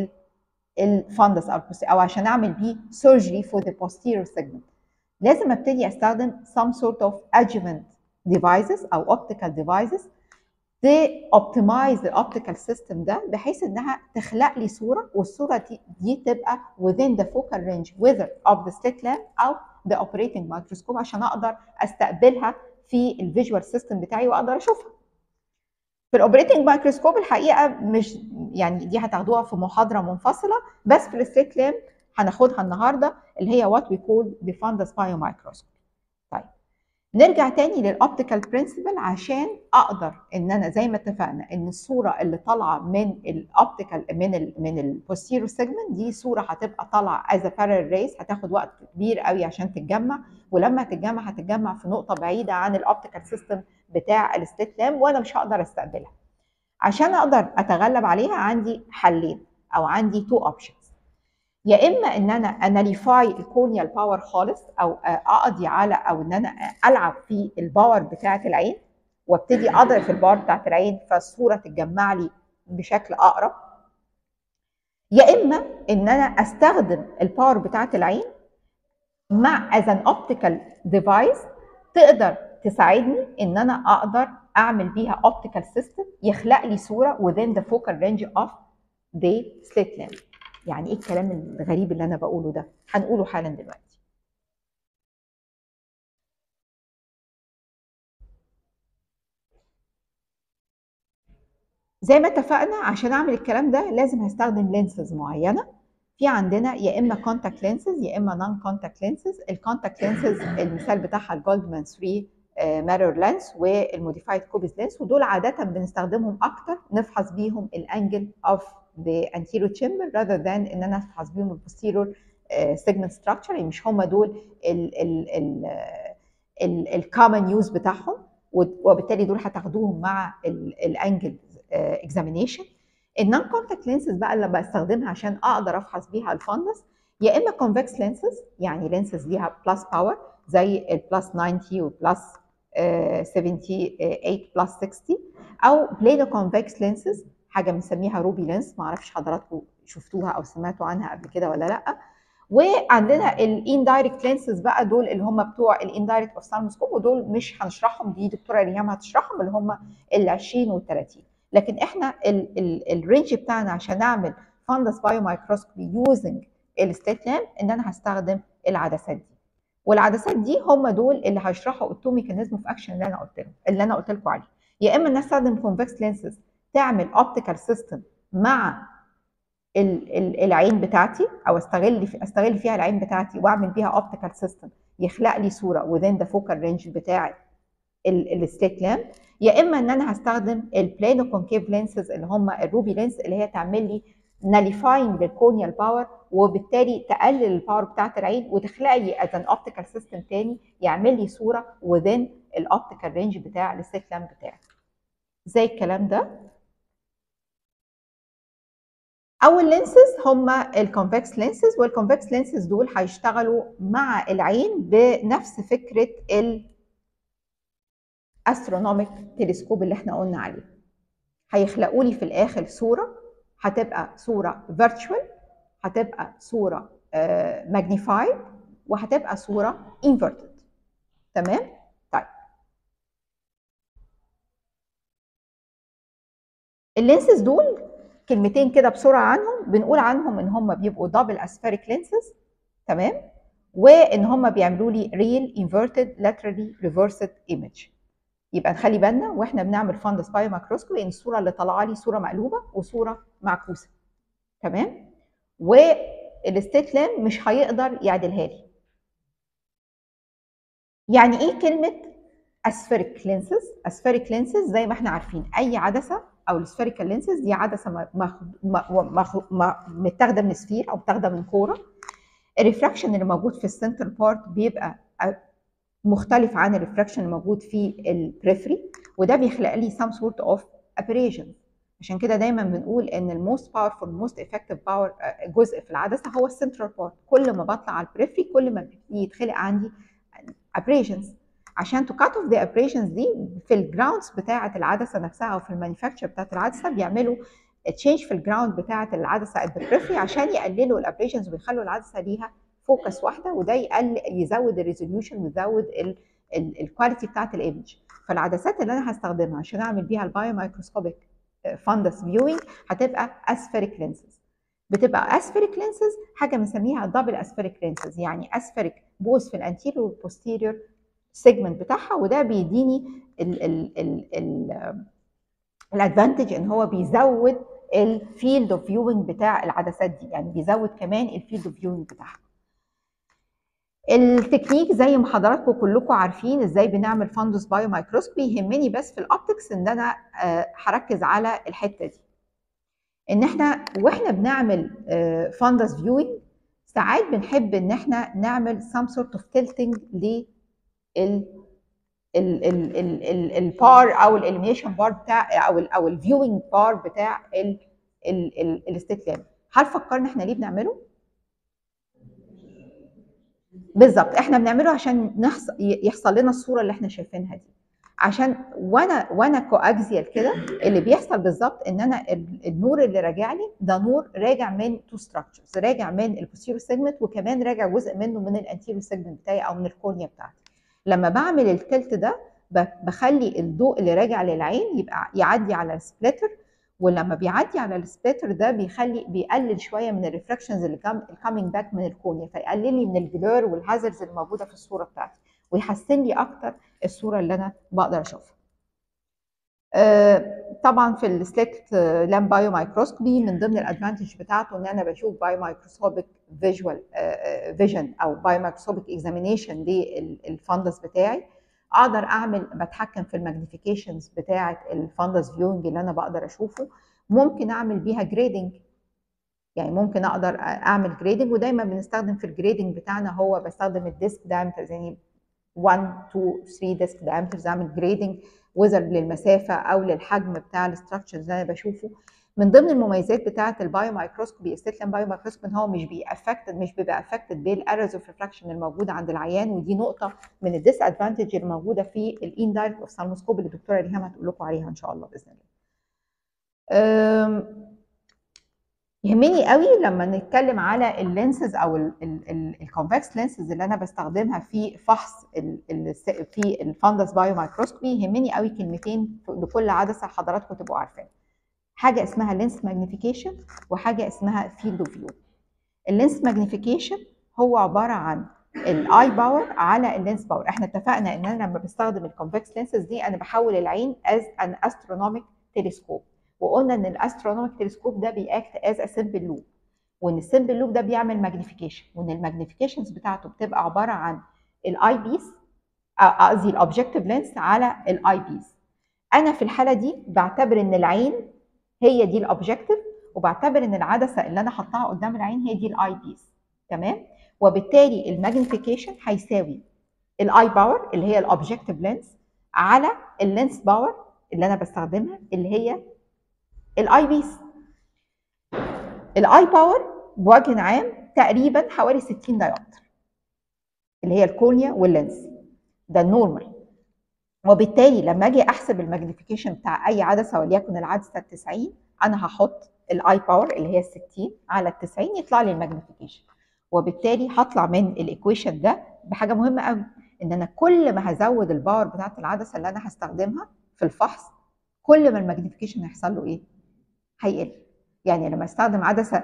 الفندس او او عشان اعمل بيه surgery for the posterior segment لازم ابتدي استخدم some sort of adjuvant devices او optical devices to optimize the optical system ده بحيث انها تخلق لي صوره والصوره دي, دي تبقى within the focal range whether of the slit lamp او the operating microscope عشان اقدر استقبلها في الفيجوال سيستم بتاعي واقدر اشوفها. في الاوبريتنج مايكروسكوب الحقيقه مش يعني دي هتاخدوها في محاضره منفصله بس في الستيت لامب هناخدها النهارده اللي هي وات وي كول ذا فاندس بايو مايكروسكوب. طيب نرجع تاني للاوبتيكال برنسبل عشان اقدر ان انا زي ما اتفقنا ان الصوره اللي طالعه من الاوبتيكال من ال من البوستيرو سيجمنت دي صوره هتبقى طالعه از بارل ريس هتاخد وقت كبير قوي عشان تتجمع ولما تتجمع هتتجمع في نقطه بعيده عن الاوبتيكال سيستم بتاع الستيت لامب وانا مش هقدر استقبلها عشان اقدر اتغلب عليها عندي حلين او عندي تو اوبشنز يا اما ان انا اناليفاي الكورنيال باور خالص او اقضي على او ان انا العب في الباور بتاعه العين وابتدي اضعف الباور بتاعه العين فالصوره تتجمع لي بشكل اقرب يا اما ان انا استخدم الباور بتاعه العين مع از ان اوبتيكال ديفايس تقدر تساعدني ان انا اقدر اعمل بيها اوبتيكال سيستم يخلق لي صوره within the focal range of the slit lamp يعني ايه الكلام الغريب اللي انا بقوله ده هنقوله حالا دلوقتي زي ما اتفقنا عشان اعمل الكلام ده لازم هستخدم لينسز معينه في عندنا يا اما كونتاكت لينسز يا اما نون كونتاكت لينسز الكونتاكت لينسز المثال بتاعها الجولدمان 3 ميرور لينس والموديفايد كوبيز لينس ودول عاده بنستخدمهم اكتر نفحص بيهم الانجل اوف the anterior chamber rather than ان انا افحص بيهم البوستيرور segment structure يعني مش هم دول الكومن يوز بتاعهم وبالتالي دول هتاخدوهم مع الانجل اكزامينيشن النون كونتاكت لينسز بقى اللي بستخدمها عشان اقدر افحص بيها الفندس يا اما كونفكس لينسز يعني لينسز ليها بلس باور زي البلس 90 وبلس 78 بلس 60 او بلينو كونفكس لينسز حاجه بنسميها روبي لينس ما اعرفش حضراتكم شفتوها او سمعتوا عنها قبل كده ولا لا وعندنا الاندايركت لينسز بقى دول اللي هم بتوع الاندايركت اوفثالموسكوب ودول مش هنشرحهم دي دكتوره ريهام هتشرحهم اللي هم ال 20 وال 30 لكن احنا الرينج بتاعنا عشان نعمل فاندس بايو مايكروسكوبي يوزنج الستيت لامب ان انا هستخدم العدسات دي والعدسات دي هم دول اللي هيشرحوا التو ميكانيزم اوف اكشن اللي انا قلت لهم اللي انا قلت لكم عليه يا اما نستخدم كونفكس لينسز تعمل اوبتيكال سيستم مع العين بتاعتي او استغل استغل فيها العين بتاعتي واعمل بيها اوبتيكال سيستم يخلق لي صوره within the focal range بتاع الستيك لامب يا اما ان انا هستخدم البلانو كونكيف لينسز اللي هم الروبي لينس اللي هي تعمل لي ناليفاينج للكونيال باور وبالتالي تقلل الباور بتاعت العين وتخلق لي از ان اوبتيكال سيستم تاني يعمل لي صوره within الاوبتيكال رينج بتاع الستيك لامب بتاعي زي الكلام ده اول لينسز هم الكونفكس لينسز والكونفكس لينسز دول هيشتغلوا مع العين بنفس فكره الاسترونوميك تلسكوب اللي احنا قلنا عليه هيخلقوا لي في الاخر صوره هتبقى صوره فيرتشوال هتبقى صوره ماجنيفايد وهتبقى صوره انفرتد تمام طيب اللينسز دول كلمتين كده بسرعه عنهم بنقول عنهم ان هم بيبقوا دبل اسفيريك لينسز تمام وان هم بيعملوا لي ريل انفرتد لاترالي ريفرسد ايمج يبقى نخلي بالنا واحنا بنعمل فاندس بايو ماكروسكوبي ان الصوره اللي طالعه لي صوره مقلوبه وصوره معكوسه تمام والستيت لام مش هيقدر يعدلها لي يعني ايه كلمه اسفيريك لينسز اسفيريك لينسز زي ما احنا عارفين اي عدسه او السفيريكال لينسز دي عدسه متاخده من سفير او متاخده من كوره الريفراكشن اللي موجود في السنتر بارت بيبقى مختلف عن الريفراكشن الموجود في البريفري وده بيخلق لي some sort of aberration عشان كده دايما بنقول ان الموست باورفول موست افكتيف باور جزء في العدسه هو السنترال بارت كل ما بطلع على البريفري كل ما يتخلق عندي aberrations عشان تو كات اوف ذا ابريشنز دي في الجراوندز بتاعه العدسه نفسها او في المانيفاكتشر بتاعه العدسه بيعملوا تشينج في الجراوند بتاعه العدسه ات بريفري عشان يقللوا الابريشنز ويخلوا العدسه ليها فوكس واحده وده يقل يزود الريزوليوشن ويزود الكواليتي بتاعه الايمج فالعدسات اللي انا هستخدمها عشان اعمل بيها البايو مايكروسكوبيك فاندس فيوينج هتبقى اسفيريك لينسز بتبقى اسفيريك لينسز حاجه بنسميها دبل اسفيريك لينسز يعني اسفيريك بوز في الانتيريور والبوستيريور سيجمنت بتاعها وده بيديني الادفانتج ان هو بيزود الفيلد اوف فيوينج بتاع العدسات دي يعني بيزود كمان الفيلد اوف فيوينج بتاعها التكنيك زي ما حضراتكم كلكم عارفين ازاي بنعمل فاندوس بايو مايكروسكوبي يهمني بس في الاوبتكس ان انا هركز على الحته دي ان احنا واحنا بنعمل فاندس فيوينج ساعات بنحب ان احنا نعمل some sort of tilting ل ال ال ال ال ال البار او الاليميشن بار بتاع او ال او الفيوينج بار بتاع ال ال ال الاستتلام هل فكرنا احنا ليه بنعمله؟ بالظبط احنا بنعمله عشان نحصل يحصل لنا الصوره اللي احنا شايفينها دي عشان وانا وانا كواكزيال كده اللي بيحصل بالظبط ان انا النور اللي راجع لي ده نور راجع من تو ستراكشرز راجع من البوستيريور سيجمنت وكمان راجع جزء منه من الانتيريور سيجمنت بتاعي او من الكورنيا بتاعتي لما بعمل التلت ده بخلي الضوء اللي راجع للعين يبقى يعدي على السبليتر ولما بيعدي على السبليتر ده بيخلي بيقلل شويه من الريفراكشنز اللي كامينج باك من الكونيا فيقلل لي من البلور والهازردز اللي موجوده في الصوره بتاعتي ويحسن لي اكتر الصوره اللي انا بقدر اشوفها. آه طبعا في السليت لام بايو مايكروسكوبي من ضمن الادفانتج بتاعته ان انا بشوف بايو مايكروسكوبيك فيجوال فيجن او بايو مايكروسكوبيك اكزامينيشن للفندس بتاعي اقدر اعمل بتحكم في الماجنيفيكيشنز بتاعه الفندس فيوينج اللي انا بقدر اشوفه ممكن اعمل بيها جريدنج يعني ممكن اقدر اعمل جريدنج ودايما بنستخدم في الجريدنج بتاعنا هو بستخدم الديسك دايمترز يعني 1 2 3 ديسك دايمترز اعمل جريدنج وذر للمسافه او للحجم بتاع الاستراكشرز اللي انا بشوفه من ضمن المميزات بتاعه البايو مايكروسكوبي الستلم بايو مايكروسكوبي ان هو مش بيأفكتد مش بيبقى افكتد بالايرز اوف ريفراكشن الموجوده عند العيان ودي نقطه من الديس ادفانتج الموجوده في الاندايركت اوفثالموسكوب اللي الدكتوره ريهام هتقول لكم عليها ان شاء الله باذن الله. أم، يهمني قوي لما نتكلم على اللينسز او الكونفكس لينسز اللي انا بستخدمها في فحص ال- ال- في الفندس بايو مايكروسكوبي يهمني قوي كلمتين لكل عدسه حضراتكم تبقوا عارفين حاجه اسمها لينس ماجنيفيكيشن وحاجه اسمها فيلد اوف فيو اللينس ماجنيفيكيشن هو عباره عن الاي باور على اللينس باور احنا اتفقنا ان انا لما بستخدم الكونفكس لينسز دي انا بحول العين از ان استرونوميك تلسكوب وقلنا ان الاسترونوميك تلسكوب ده بياكت از ا سمبل لوب وان السمبل لوب ده بيعمل ماجنيفيكيشن وان الماجنيفيكيشنز بتاعته بتبقى عباره عن الاي بيس قصدي الاوبجكتيف لينس على الاي بيس انا في الحاله دي بعتبر ان العين هي دي الاوبجكتيف وبعتبر ان العدسه اللي انا حطاها قدام العين هي دي الاي بيس تمام وبالتالي الماجنيفيكيشن هيساوي الاي باور اللي هي الاوبجكتيف لينس على اللينس باور اللي انا بستخدمها اللي هي الاي بيس الاي باور بوجه عام تقريبا حوالي 60 دايومتر اللي هي الكورنيا واللينس ده النورمال وبالتالي لما اجي احسب الماجنيفيكيشن بتاع اي عدسه وليكن العدسه ال 90 انا هحط الاي باور اللي هي ال 60 على ال 90 يطلع لي الماجنيفيكيشن وبالتالي هطلع من الايكويشن ده بحاجه مهمه قوي ان انا كل ما هزود الباور بتاعت العدسه اللي انا هستخدمها في الفحص كل ما الماجنيفيكيشن هيحصل له ايه؟ هيقل يعني لما استخدم عدسه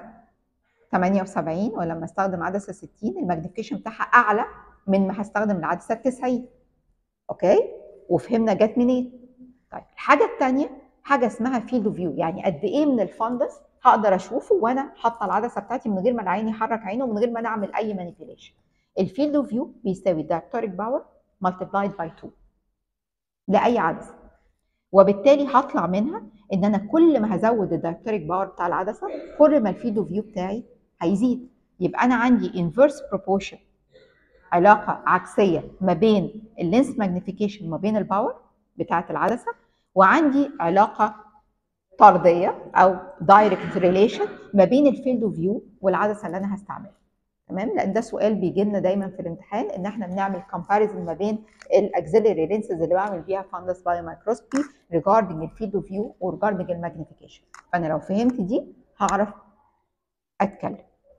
78 ولما استخدم عدسه 60 الماجنيفيكيشن بتاعها اعلى من ما هستخدم العدسه 90 اوكي وفهمنا جت منين طيب الحاجه الثانيه حاجه اسمها فيلد فيو يعني قد ايه من الفندس هقدر اشوفه وانا حاطه العدسه بتاعتي من غير ما العين يحرك عينه ومن غير ما انا اعمل اي مانيبيوليشن الفيلد اوف فيو بيساوي الدايركتوريك باور ملتبلايد باي 2 لاي عدسه وبالتالي هطلع منها ان انا كل ما هزود الدايركتوريك باور بتاع العدسه كل ما الفيلد اوف فيو بتاعي هيزيد يبقى انا عندي انفيرس بروبورشن علاقه عكسيه ما بين اللينس ماجنيفيكيشن ما بين الباور بتاعه العدسه وعندي علاقه طرديه او دايركت ريليشن ما بين الفيلد اوف فيو والعدسه اللي انا هستعملها تمام لان ده سؤال بيجي لنا دايما في الامتحان ان احنا بنعمل كومباريزن ما بين الاكسلري لينسز اللي بعمل بيها فاندس بايو مايكروسكوبي ريجاردنج الفيلد اوف فيو وريجاردنج الماجنيفيكيشن فانا لو فهمت دي هعرف اتكلم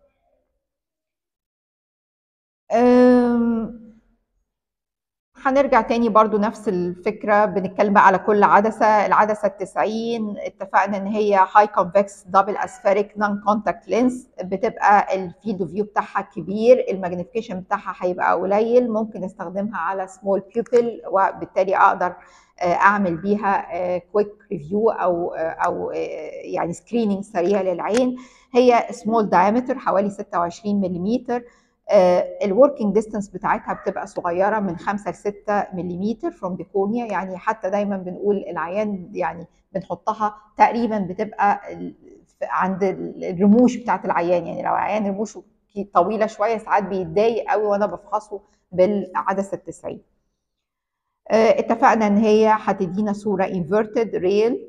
أم، هنرجع تاني برضو نفس الفكرة بنتكلم بقى على كل عدسة العدسة التسعين اتفقنا ان هي هاي كونفكس دبل اسفيريك نون كونتاكت لينس بتبقى الفيلد اوف فيو بتاعها كبير الماجنيفيكيشن بتاعها هيبقى قليل ممكن استخدمها على سمول بيوبل وبالتالي اقدر آه، اعمل بيها كويك ريفيو او آه، او آه، يعني سكريننج سريع للعين هي سمول دايمتر حوالي 26 ملم الوركينج ديستانس بتاعتها بتبقى صغيره من 5 ل 6 ملم فروم ذا كورنيا يعني حتى دايما بنقول العيان يعني بنحطها تقريبا بتبقى ال- في- عند الرموش بتاعت العيان يعني لو عيان رموشه طويله شويه ساعات بيتضايق قوي وانا بفحصه بالعدسه ال 90 آه، اتفقنا ان هي هتدينا صوره انفيرتد ريل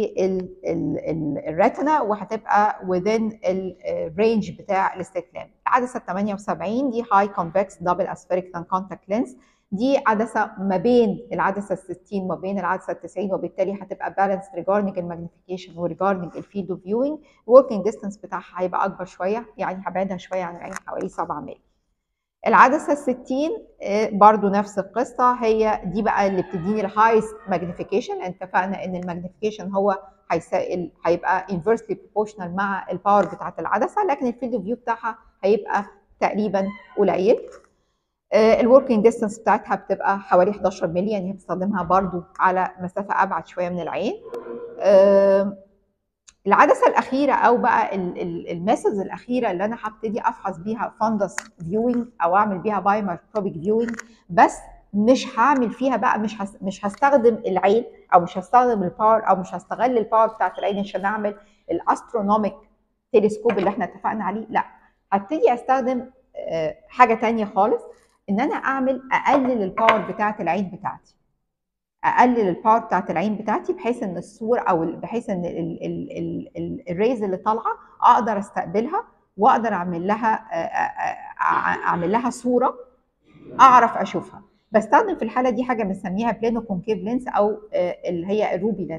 للريتنا وهتبقى within الرينج بتاع الاستخدام العدسه 78 دي هاي كونفكس دبل اسفيريك نون كونتاكت لينس دي عدسه ما بين العدسه ال 60 وما بين العدسه ال 90 وبالتالي هتبقى بالانس ريجاردنج الماجنيفيكيشن وريجاردنج الفيلد اوف فيوينج الوركينج ديستانس بتاعها هيبقى اكبر شويه يعني هبعدها شويه عن العين حوالي 7 مللي العدسه ال 60 آه، برضو نفس القصه هي دي بقى اللي بتديني الهايست ماجنيفيكيشن اتفقنا ان الماجنيفيكيشن هو هيسا- هيبقى inversely proportional مع الباور بتاعت العدسه لكن الفيلد اوف فيو بتاعها هيبقى تقريبا قليل الوركينج ديستانس بتاعتها بتبقى حوالي 11 مللي يعني هي بتستخدمها برضو على مسافه ابعد شويه من العين آه، العدسه الاخيره او بقى الميثودز الاخيره اللي انا هبتدي افحص بيها فندس فيوينج او اعمل بيها باي مايكروبيك فيوينج بس مش هعمل فيها بقى مش هس مش هستخدم العين او مش هستخدم الباور او مش هستغل الباور بتاعت العين عشان اعمل الاسترونوميك تلسكوب اللي احنا اتفقنا عليه لا هبتدي استخدم آه، حاجه تانية خالص ان انا اعمل اقلل الباور بتاعت العين بتاعتي اقلل الباور بتاعت العين بتاعتي بحيث ان الصوره او ال- بحيث ان ال- ال- ال- ال- الريز اللي طالعه اقدر استقبلها واقدر اعمل لها آه، آه، آه، اعمل لها صوره اعرف اشوفها بستخدم في الحاله دي حاجه بنسميها بلينو كونكيف لينس او آه، اللي هي الروبي لينس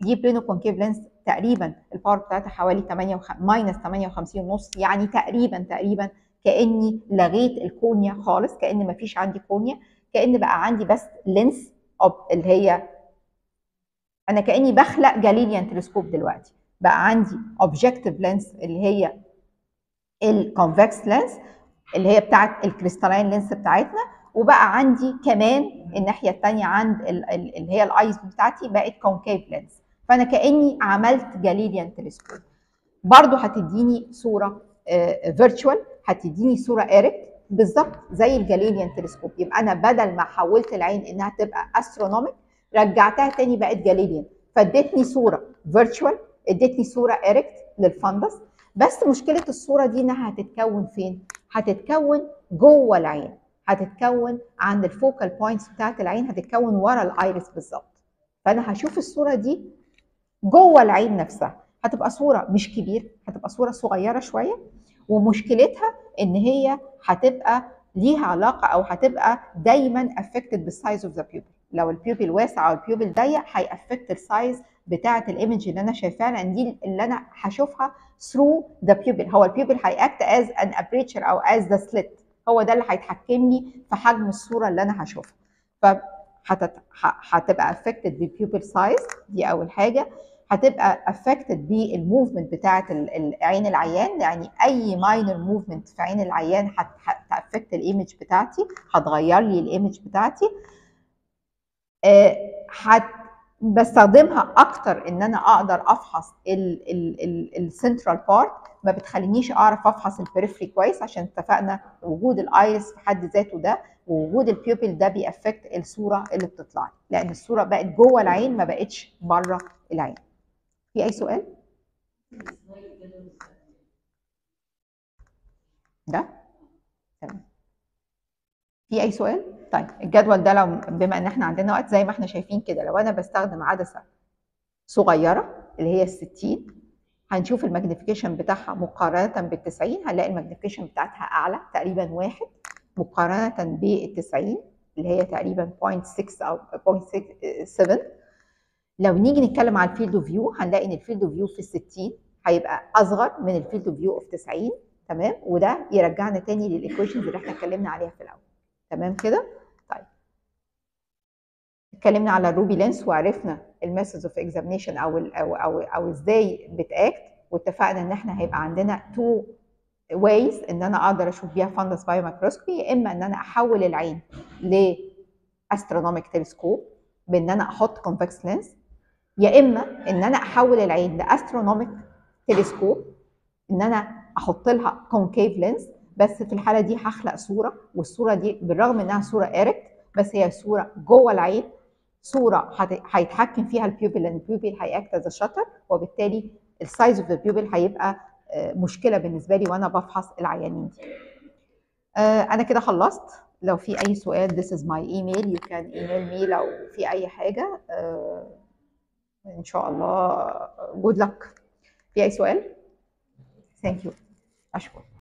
دي بلينو كونكيف لينس تقريبا الباور بتاعتها حوالي 8 ماينس 58 ونص يعني تقريبا تقريبا كاني لغيت الكورنيا خالص كان مفيش عندي كورنيا كان بقى عندي بس لينس اللي هي انا كاني بخلق جاليليان تلسكوب دلوقتي بقى عندي اوبجكتيف لينس اللي هي الكونفكس لينس اللي هي بتاعت الكريستالين لينس بتاعتنا وبقى عندي كمان الناحيه الثانيه عند اللي هي الايز بتاعتي بقت كونكيف لينس فانا كاني عملت جاليليان تلسكوب برضو هتديني صوره فيرتشوال هتديني صوره ايركت بالظبط زي الجاليليان تلسكوب يبقى انا بدل ما حولت العين انها تبقى استرونوميك رجعتها تاني بقت جاليليان فادتني صوره فيرتشوال ادتني صوره ايركت للفندس بس مشكله الصوره دي انها هتتكون فين؟ هتتكون جوه العين هتتكون عند الفوكال بوينتس بتاعت العين هتتكون ورا الايرس بالظبط فانا هشوف الصوره دي جوه العين نفسها هتبقى صوره مش كبير هتبقى صوره صغيره شويه ومشكلتها ان هي هتبقى ليها علاقه او هتبقى دايما افكتد بالسايز اوف ذا بيوبل لو البيوبل واسع او البيوبل ضيق هيأفكت السايز بتاعه الايمج اللي انا شايفاها لان دي اللي انا هشوفها through the pupil هو البيوبل هيأكت as an aperture او as the slit هو ده اللي هيتحكم لي في حجم الصوره اللي انا هشوفها فهتبقى affected بالبيوبل سايز دي اول حاجه هتبقى افكتد بالموفمنت بتاعه عين العيان يعني اي ماينر موفمنت في عين العيان هتافكت الايمج بتاعتي هتغير لي الايمج بتاعتي هت بستخدمها اكتر ان انا اقدر افحص السنترال بارت ما بتخلينيش اعرف افحص البريفري كويس عشان اتفقنا وجود الايرس في حد ذاته ده ووجود البيوبل ده بيأفكت الصوره اللي بتطلع لان الصوره بقت جوه العين ما بقتش بره العين في اي سؤال ده تمام في اي سؤال طيب الجدول ده لو بما ان احنا عندنا وقت زي ما احنا شايفين كده لو انا بستخدم عدسه صغيره اللي هي ال 60 هنشوف الماجنيفيكيشن بتاعها مقارنه بال 90 هنلاقي الماجنيفيكيشن بتاعتها اعلى تقريبا واحد مقارنه بال 90 اللي هي تقريبا 0.6 او 0.7 لو نيجي نتكلم على الفيلد اوف فيو هنلاقي ان الفيلد اوف فيو في ال 60 هيبقى اصغر من الفيلد اوف فيو اوف 90 تمام وده يرجعنا تاني للايكويشنز اللي احنا اتكلمنا عليها في الاول تمام كده طيب اتكلمنا على الروبي لينس وعرفنا الميثودز اوف اكزامينشن او ال او او او ازاي بتاكت واتفقنا ان احنا هيبقى عندنا تو ways ان انا اقدر اشوف بيها فندس بايو مايكروسكوبي يا اما ان انا احول العين ل استرونوميك تلسكوب بان انا احط كونفكس لينس يا اما ان انا احول العين لاسترونوميك تلسكوب ان انا احط لها كونكيف لينس بس في الحاله دي هخلق صوره والصوره دي بالرغم انها صوره ايركت بس هي صوره جوه العين صوره هيتحكم فيها البيوبل لان البيوبل هيأكت از شاتر وبالتالي السايز اوف ذا بيوبل هيبقى مشكله بالنسبه لي وانا بفحص العيانين دي. انا كده خلصت لو في اي سؤال this is my email you can email me لو في اي حاجه ان شاء الله good luck في اي سؤال thank you اشكر